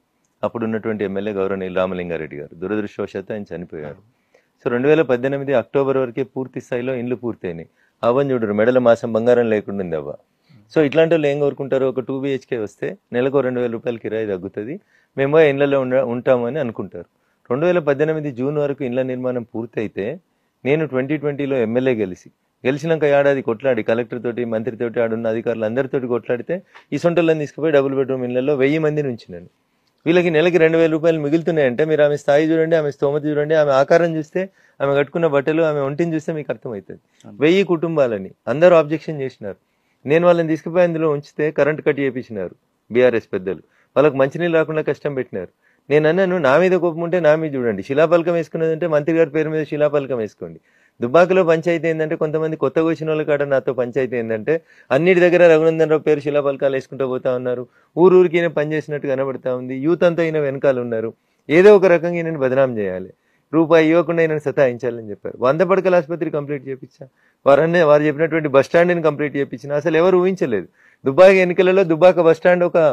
అప్పుడు ఉన్నటువంటి ఎమ్మెల్యే గౌరవనీయులు రామలింగారెడ్డి గారు దురదృష్టవశాత్తు ఆయన చనిపోయారు సో రెండు వేల పద్దెనిమిది అక్టోబర్ వరకే పూర్తి స్థాయిలో ఇండ్లు పూర్తయినాయి అవ్వని చూడరు మెడల మాసం బంగారం లేకుండా ఉంది అవ్వ సో ఇట్లాంటి వాళ్ళు ఏం కోరుకుంటారు ఒక టూ బిహెచ్కే వస్తే నెలకు రెండు వేల రూపాయల కిరాయి తగ్గుతుంది మేము ఇళ్లలో ఉండ ఉంటామని అనుకుంటారు రెండు వేల పద్దెనిమిది జూన్ వరకు ఇళ్ల నిర్మాణం పూర్తయితే నేను ట్వంటీ ట్వంటీలో ఎమ్మెల్యే గెలిచి గెలిచినాక ఏడాది కొట్లాడి కలెక్టర్ తోటి మంత్రి తోటి ఆడున్న అధికారులు అందరితోటి కొట్లాడితే ఈ సొంటలను తీసుకుపోయి డబుల్ బెడ్రూమ్ ఇళ్లలో వెయ్యి మందిని ఉంచినాను వీళ్ళకి నెలకి రెండు వేల రూపాయలు మిగులుతున్నాయంటే మీరు ఆమె స్థాయి చూడండి ఆమె స్తోమత చూడండి ఆమె ఆకారం చూస్తే ఆమె కట్టుకున్న బట్టలు ఆమె ఒంటిని చూస్తే మీకు అర్థమవుతుంది వెయ్యి కుటుంబాలని అందరూ ఆబ్జెక్షన్ చేసినారు నేను వాళ్ళని తీసుకుపోయి అందులో ఉంచితే కరెంట్ కట్ చేయించినారు బీఆర్ఎస్ పెద్దలు వాళ్ళకి మంచినీళ్ళు రాకుండా కష్టం పెట్టినారు నేను అన్నాను నా మీద కోపం ఉంటే నా మీద చూడండి శిలాపలకం వేసుకున్నదంటే మంత్రి గారి పేరు మీద శిలాపలకం వేసుకోండి దుబ్బాకలో పంచాయతీ ఏంటంటే కొంతమంది కొత్తగా వచ్చిన వాళ్ళ కాడ నాతో పంచాయతీ ఏంటంటే అన్నిటి దగ్గర రఘునందన్ రావు పేరు శిలాపలకాలు వేసుకుంటూ పోతా ఉన్నారు ఊరు ఊరికి ఈయన పనిచేసినట్టు కనబడతా ఉంది యూత్ అంతా ఈయన వెనకాల ఉన్నారు ఏదో ఒక రకంగా ఈయనని బదనాం చేయాలి రూపాయి ఇవ్వకుండా ఈయనని సతాయించాలని చెప్పారు వంద పడకల ఆసుపత్రి కంప్లీట్ చేయించా వారన్నే వారు చెప్పినటువంటి బస్ స్టాండ్ని కంప్లీట్ చేయించిన అసలు ఎవరు ఊహించలేదు దుబ్బాక ఎన్నికలలో దుబ్బాక బస్ స్టాండ్ ఒక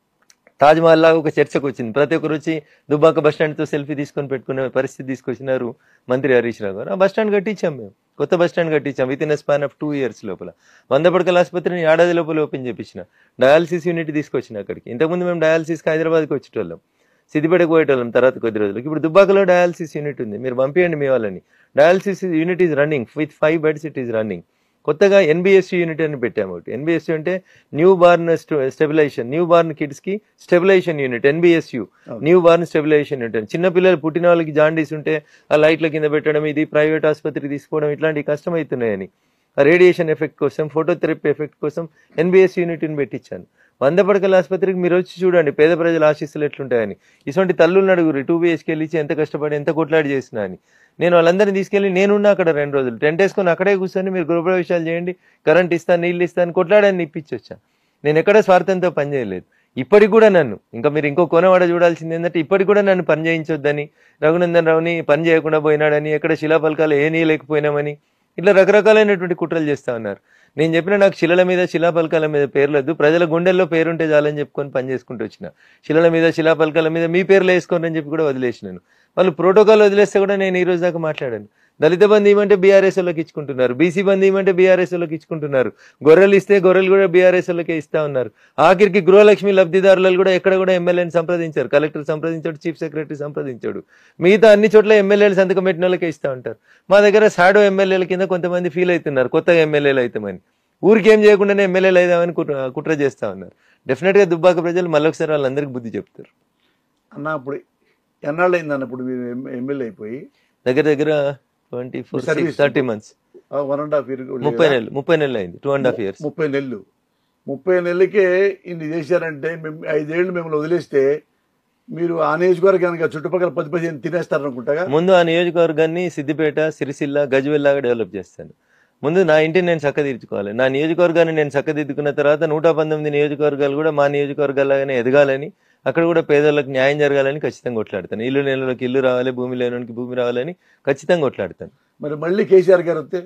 తాజ్ మహల్ లాగా ఒక చర్చకు వచ్చింది ప్రతి ఒక్కరు వచ్చి దుబ్బాక బస్ స్టాండ్తో సెల్ఫీ తీసుకొని పెట్టుకునే పరిస్థితి తీసుకొచ్చినారు మంత్రి హరీష్ రావు గారు ఆ బస్ స్టాండ్ కట్టించాం మేము కొత్త బస్ స్టాండ్ కట్టించాం within span of two years లోపల వంద పడకల ఆసుపత్రిని ఏడాది లోపల ఓపెన్ చేపించిన డయాలసిస్ యూనిట్ తీసుకొచ్చిన అక్కడికి ఇంతకుముందు మేము డయాలసిస్కి హైదరాబాద్కి వచ్చేటోళ్ళం సిద్దిపేటకు పోయేటోళ్ళం తర్వాత కొద్ది రోజులకి ఇప్పుడు దుబ్బాకలో డయాలసిస్ యూనిట్ ఉంది మీరు పంపించండి మీ వాళ్ళని dialysis unit is running with five beds it is running కొత్తగా ఎన్బిఎస్సి యూనిట్ అని పెట్టాము ఒకటి ఎన్బిఎస్సి అంటే newborn stabilization newborn kids కి stabilization unit NBSU newborn stabilization unit చిన్న పిల్లలు పుట్టిన వాళ్ళకి జాండీస్ ఉంటే ఆ లైట్ల కింద పెట్టడం ఇది ప్రైవేట్ ఆసుపత్రికి తీసుకోవడం ఇట్లాంటివి కష్టమవుతున్నాయని ఆ రేడియేషన్ ఎఫెక్ట్ కోసం ఫోటోథెరపీ ఎఫెక్ట్ కోసం ఎన్బిఎస్ యూనిట్ని పెట్టించాను వంద పడకల ఆసుపత్రికి మీరు వచ్చి చూడండి పేద ప్రజల ఆశీస్సులు ఎట్లుంటాయని ఇటువంటి తల్లులు నడుగురు టూ బిహెచ్కి వెళ్ళి ఎంత కష్టపడి ఎంత కొట్లాడి చేసినా అని నేను వాళ్ళందరినీ తీసుకెళ్ళి నేనున్నా అక్కడ రెండు రోజులు టెంట్ వేసుకొని అక్కడే కూర్చొని మీరు గృహప్రవేశాలు చేయండి కరెంట్ ఇస్తాను నీళ్ళు ఇస్తాను కొట్లాడని ఇప్పించొచ్చా నేను ఎక్కడ స్వార్థంతో పనిచేయలేదు ఇప్పటికి కూడా నన్ను ఇంకా మీరు ఇంకో కోనవాడ చూడాల్సింది ఏంటంటే ఇప్పటికి కూడా నన్ను పని చేయించొద్దని రఘునందన్ రావుని పని చేయకుండా పోయినాడని ఎక్కడ శిలాపలకాలు ఏ లేకపోయినామని ఇట్లా రకరకాలైనటువంటి కుట్రలు చేస్తా ఉన్నారు నేను చెప్పిన నాకు శిలల మీద శిలాపలకాల మీద పేర్లొద్దు ప్రజల గుండెల్లో పేరుంటే చాలని చెప్పుకొని పని చేసుకుంటూ వచ్చిన శిలల మీద శిలాపలకాల మీద మీ పేర్లు వేసుకోండి అని చెప్పి కూడా వదిలేసినాను వాళ్ళు ప్రోటోకాల్ వదిలేస్తే కూడా నేను ఈ రోజు దాకా మాట్లాడాను దళిత బంధు ఇవ్వమంటే బీఆర్ఎస్ వాళ్ళకి ఇచ్చుకుంటున్నారు బీసీ బంధు ఇవ్వమంటే బీఆర్ఎస్ వాళ్ళకి ఇచ్చుకుంటున్నారు గొర్రెలు ఇస్తే గొర్రెలు కూడా బీఆర్ఎస్ వాళ్ళకే ఇస్తా ఉన్నారు ఆఖరికి గృహలక్ష్మి లబ్ధిదారులు కూడా ఎక్కడ కూడా ఎమ్మెల్యేని సంప్రదించారు కలెక్టర్ సంప్రదించాడు చీఫ్ సెక్రటరీ సంప్రదించాడు మిగతా అన్ని చోట్ల ఎమ్మెల్యేలు సంతకం పెట్టిన వాళ్ళకే ఇస్తా ఉంటారు మా దగ్గర షాడో ఎమ్మెల్యేల కింద కొంతమంది ఫీల్ అవుతున్నారు కొత్తగా ఎమ్మెల్యేలు అవుతామని ఊరికి ఏం చేయకుండానే ఎమ్మెల్యేలు అయిదామని కుట్ర కుట్ర చేస్తా ఉన్నారు డెఫినెట్ గా దుబ్బాక ప్రజలు మళ్ళొకసారి వాళ్ళందరికీ బుద్ధి చెప్తారు అన్న ఇప్పుడు ఎన్నాళ్ళు అయింది అన్న ఇప్పుడు మీరు ఎమ్మెల్యే అయిపోయి దగ్గర దగ్గర twenty four Service. Thirty months one and half year ముప్పై నెలలు ముప్పై నెలలు అయింది టూ అండ్ హాఫ్ ఇయర్స్ ముప్పై నెలలు ముప్పై నెలలకే ఇన్ని చేశారంటే మేము ఐదేళ్లు మిమ్మల్ని వదిలేస్తే మీరు ఆ నియోజకవర్గానికి చుట్టుపక్కల పది పదిహేను తినేస్తారనుకుంటాగా ముందు ఆ నియోజకవర్గాన్ని సిద్దిపేట సిరిసిల్ల గజ్వెల్లాగా డెవలప్ చేస్తాను ముందు నా ఇంటిని నేను చక్కదిద్దుకోవాలి నా నియోజకవర్గాన్ని నేను చక్కదిద్దుకున్న తర్వాత నూట పంతొమ్మిది నియోజకవర్గాలు కూడా మా నియోజకవర్గాలాగానే ఎదగాలని అక్కడ కూడా పేదలకు న్యాయం జరగాలని ఖచ్చితంగా కొట్లాడతాను ఇల్లు నేలలోకి ఇల్లు రావాలి భూమి లేనోనికి భూమి రావాలని ఖచ్చితంగా కొట్లాడతాను మరి మళ్ళీ కేసీఆర్ గారు వస్తే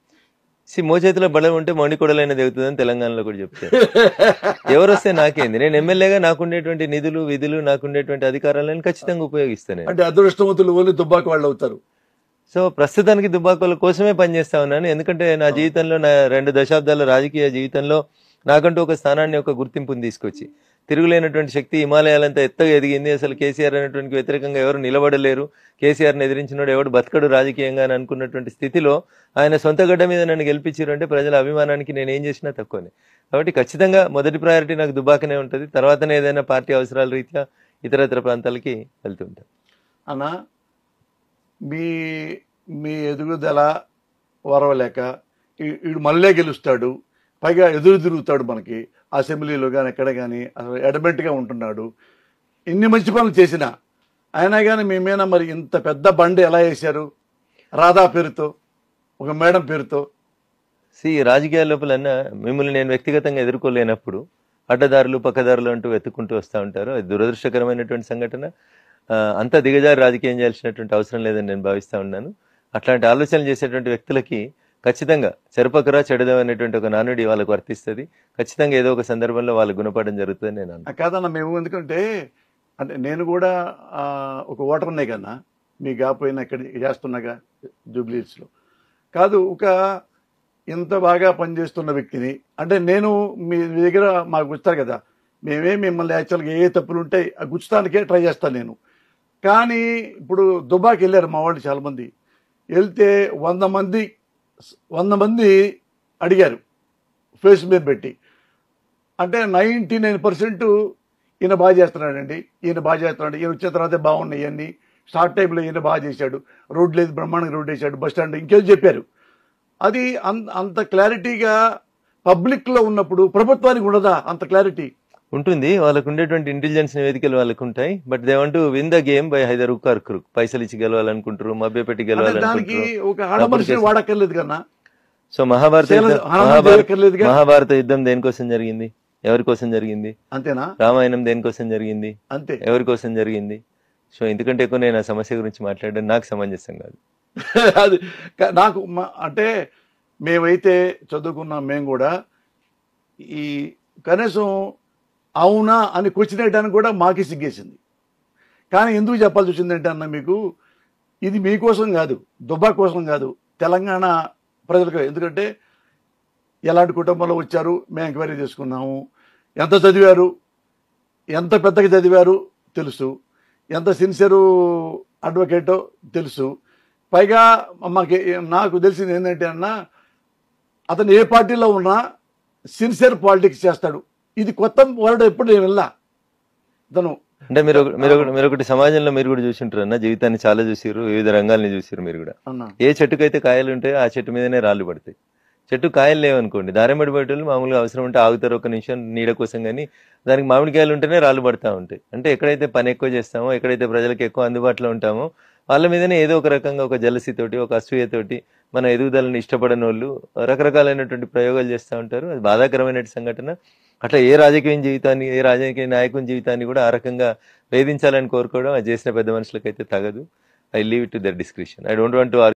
సి మోచేతిలో బలం ఉంటే మొండి కొడలైన దిగుతుందని తెలంగాణలో కూడా చెప్తారు ఎవరు వస్తే నాకేంది నేను ఎమ్మెల్యేగా నాకుండేటువంటి నిధులు విధులు నాకుండేటువంటి అధికారాలను ఖచ్చితంగా ఉపయోగిస్తాను అంటే అదృష్టవంతులు ఓన్లీ దుబ్బాక వాళ్ళు అవుతారు సో ప్రస్తుతానికి దుబ్బాకల కోసమే పనిచేస్తా ఉన్నాను ఎందుకంటే నా జీవితంలో నా రెండు దశాబ్దాల రాజకీయ జీవితంలో నాకంటూ ఒక స్థానాన్ని ఒక గుర్తింపుని తీసుకొచ్చి తిరుగులేనటువంటి శక్తి హిమాలయాలంతా ఎత్తగా ఎదిగింది అసలు కేసీఆర్ అనేటువంటి వ్యతిరేకంగా ఎవరు నిలబడలేరు కేసీఆర్ని ఎదిరించినోడు ఎవడు బతకడు రాజకీయంగా అని అనుకున్నటువంటి స్థితిలో ఆయన సొంత గడ్డ మీద నన్ను గెలిపించారు అంటే ప్రజల అభిమానానికి నేను ఏం చేసినా తక్కువనే కాబట్టి ఖచ్చితంగా మొదటి ప్రయారిటీ నాకు దుబ్బాకనే ఉంటుంది తర్వాతనే ఏదైనా పార్టీ అవసరాల రీత్యా ఇతరత్ర ప్రాంతాలకి వెళ్తుంటాను అన్న మీ మీ ఎదుగుదల వరవలేక ఈ- వీడు మళ్ళీ గెలుస్తాడు పైగా ఎదురు తిరుగుతాడు మనకి అసెంబ్లీలో కానీ ఎక్కడ కానీ అసలు ఎడబెట్టుగా ఉంటున్నాడు ఇన్ని మంచి పనులు చేసినా అయినా కానీ మీ మీద మరి ఇంత పెద్ద బండి ఎలా వేశారు రాధా పేరుతో ఒక మేడం పేరుతో సి రాజకీయాల లోపలన్నా మిమ్మల్ని నేను వ్యక్తిగతంగా ఎదుర్కోలేనప్పుడు అడ్డదారులు పక్కదారులు అంటూ వెతుక్కుంటూ వస్తూ ఉంటారు అది దురదృష్టకరమైనటువంటి సంఘటన ఆ, అంత దిగజారి రాజకీయం చేయాల్సినటువంటి అవసరం లేదని నేను భావిస్తా ఉన్నాను అట్లాంటి ఆలోచనలు చేసేటువంటి వ్యక్తులకి ఖచ్చితంగా చెరపకరా చెడదాం అనేటువంటి ఒక నానుడి వాళ్ళకు వర్తిస్తుంది ఖచ్చితంగా ఏదో ఒక సందర్భంలో వాళ్ళు గుణపడడం జరుగుతుంది నేను ఆ కాదన్న మేము ఎందుకంటే అంటే నేను కూడా ఆ, ఒక ఓటర్నే కన్నా మీ కాపోయినా ఇక్కడ చేస్తున్నాగా జూబ్లీస్లో కాదు ఒక ఇంత బాగా పనిచేస్తున్న వ్యక్తిని అంటే నేను మీ మీ దగ్గర మాకు గుచ్చారు కదా మేమే మిమ్మల్ని యాక్చువల్గా ఏ తప్పులు ఉంటాయి ఆ గుచ్చడానికే ట్రై చేస్తాను నేను కానీ ఇప్పుడు దుబాకి వెళ్ళారు మా వాళ్ళు చాలామంది వెళ్తే వంద మంది వంద మంది అడిగారు ఫేస్ మీద పెట్టి అంటే నైంటీ నైన్ పర్సెంట్ ఈయన బాగా చేస్తున్నాడండి ఈయన బాగా చేస్తున్నాడు ఈయన వచ్చిన తర్వాతే బాగున్నాయి అన్ని స్టార్ట్ టైంలో ఈయన బాగా చేశాడు రోడ్ లేదు బ్రహ్మాండంగా రోడ్ వేశాడు బస్ స్టాండ్ ఇంకేదో చెప్పారు అది అంత అంత క్లారిటీగా పబ్లిక్లో ఉన్నప్పుడు ప్రభుత్వానికి ఉండదా అంత క్లారిటీ ఉంటుంది వాళ్ళకు ఉండేటువంటి ఇంటెలిజెన్స్ నివేదికలు వాళ్ళకు ఉంటాయి but they want win the game by హైదర్ ఉకార్ క్రుక్ పైసలు ఇచ్చి గెలవాలనుకుంటారు మభ్యపెట్టి అంటే దానికి గెలవాలనుకుంటారు ఒక ఆడమనిషిని వాడక్కర్లేదు కన్నా సో మహాభారత సేన- యుద్ధం హనుమంతుడు మహాభారత ఎక్కర్లేదుగా? మహాభారత యుద్ధం దేనికోసం జరిగింది ఎవరి కోసం జరిగింది అంతేనా రామాయణం దేనికోసం జరిగింది అంతే ఎవరి కోసం జరిగింది సో ఎందుకంటే ఎక్కువ నేను ఆ సమస్య గురించి మాట్లాడడం నాకు సమంజసం కాదు అది క- నాకు మ- అంటే మేమైతే చదువుకున్నాం మేము కూడా ఈ కనీసం అవునా అని క్వశ్చన్ వేయడానికి కూడా మాకే సిగ్గేసింది కానీ ఎందుకు చెప్పాల్సి వచ్చిందంటే అన్న మీకు ఇది మీకోసం కాదు దుబ్బా కోసం కాదు తెలంగాణ ప్రజలకు ఎందుకంటే ఎలాంటి కుటుంబంలో వచ్చారు మేము ఎంక్వైరీ చేసుకున్నాము ఎంత చదివారు ఎంత పెద్దగా చదివారు తెలుసు ఎంత సిన్సియరు అడ్వకేటో తెలుసు పైగా మాకు నాకు తెలిసింది ఏంటంటే అన్న అతను ఏ పార్టీలో ఉన్నా సిన్సియర్ పాలిటిక్స్ చేస్తాడు ఇది కొత్త వర్డ్ ఎప్పుడు నేను వెళ్ళా ఇతను అంటే మీరు ఒక- మీరు ఒకటి- మీరు ఒకటి సమాజంలో మీరు కూడా చూసింటారు అన్న జీవితాన్ని చాలా చూసిర్రు వివిధ రంగాల్ని చూసిర్రు మీరు కూడా అన్న ఏ చెట్టుకైతే కాయలు ఉంటాయో ఆ చెట్టు మీదనే రాళ్ళు పడతాయి చెట్టు కాయలు లేవనుకోండి దారెంబడి పడేటోళ్ళు మామూలుగా అవసరం ఉంటే ఆగుతారు ఒక నిమిషం నీడ కోసం కానీ దానికి మామిడికాయలు ఉంటేనే రాళ్ళు పడతా ఉంటాయి అంటే ఎక్కడైతే పని ఎక్కువ చేస్తామో ఎక్కడైతే ప్రజలకు ఎక్కువ అందుబాటులో ఉంటామో వాళ్ళ మీదనే ఏదో ఒక రకంగా ఒక జలసి తోటి ఒక అసూయతోటి మన ఎదుగుదలని ఇష్టపడని వాళ్ళు రకరకాలైనటువంటి ప్రయోగాలు చేస్తూ ఉంటారు అది బాధాకరమైన సంఘటన అట్లా ఏ రాజకీయ జీవితాన్ని ఏ రాజకీయ నాయకుని జీవితాన్ని కూడా ఆ రకంగా వేధించాలని కోరుకోవడం అది చేసిన పెద్ద మనుషులకైతే తగదు I leave it to their description I don't want to